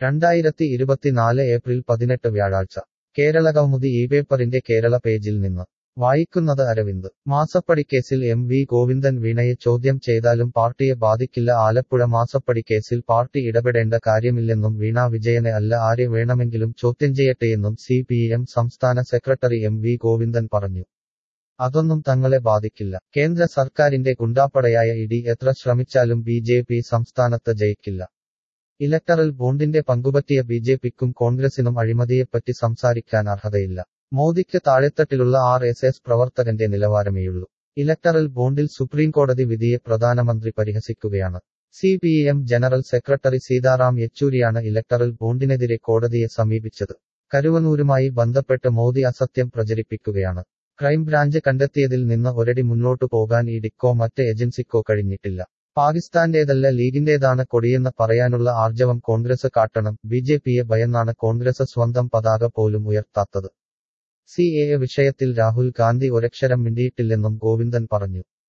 രണ്ടായിരത്തി ഇരുപത്തിനാല് ഏപ്രിൽ പതിനെട്ട് വ്യാഴാഴ്ച കേരള കൗമുദി ഈ പേപ്പറിന്റെ കേരള പേജിൽ നിന്ന് വായിക്കുന്നത് അരവിന്ദ് മാസപ്പടിക്കേസിൽ എം വി ഗോവിന്ദൻ വീണയെ ചോദ്യം ചെയ്താലും പാർട്ടിയെ ബാധിക്കില്ല ആലപ്പുഴ മാസപ്പടിക്കേസിൽ പാർട്ടി ഇടപെടേണ്ട കാര്യമില്ലെന്നും വീണ വിജയനെ അല്ല ആരെ വേണമെങ്കിലും ചോദ്യം ചെയ്യട്ടെയെന്നും സി പി എം സംസ്ഥാന സെക്രട്ടറി എം വി ഗോവിന്ദൻ പറഞ്ഞു അതൊന്നും തങ്ങളെ ബാധിക്കില്ല കേന്ദ്ര സർക്കാരിന്റെ ഗുണ്ടാപ്പടയായ ഇഡി എത്ര ശ്രമിച്ചാലും ബി ജെ പി സംസ്ഥാനത്ത് ജയിക്കില്ല ഇലക്ടറൽ ബോണ്ടിന്റെ പങ്കുപറ്റിയ ബി ജെ പിക്കും കോൺഗ്രസിനും അഴിമതിയെപ്പറ്റി സംസാരിക്കാൻ അർഹതയില്ല മോദിക്ക് താഴെത്തട്ടിലുള്ള ആർ എസ് എസ് പ്രവർത്തകന്റെ നിലവാരമേയുള്ളൂ ഇലക്ടറൽ ബോണ്ടിൽ സുപ്രീംകോടതി വിധിയെ പ്രധാനമന്ത്രി പരിഹസിക്കുകയാണ് C P M general secretary Sitaram യെച്ചൂരിയാണ് ഇലക്ടറൽ ബോണ്ടിനെതിരെ കോടതിയെ സമീപിച്ചത് കരുവനൂരുമായി ബന്ധപ്പെട്ട് മോദി അസത്യം പ്രചരിപ്പിക്കുകയാണ് ക്രൈംബ്രാഞ്ച് കണ്ടെത്തിയതിൽ നിന്ന് ഒരടി മുന്നോട്ടു പോകാൻ ഇഡിക്കോ മറ്റ് ഏജൻസിക്കോ കഴിഞ്ഞിട്ടില്ല പാകിസ്ഥാന്റേതല്ല ലീഗിന്റേതാണ് കൊടിയെന്ന് പറയാനുള്ള ആർജവം കോൺഗ്രസ് കാട്ടണം ബി ജെ പിയെ ഭയന്നാണ് കോൺഗ്രസ് സ്വന്തം പതാക പോലും ഉയർത്താത്തത് സി എ വിഷയത്തിൽ രാഹുൽ ഗാന്ധി ഒരക്ഷരം മിണ്ടിയിട്ടില്ലെന്നും ഗോവിന്ദൻ പറഞ്ഞു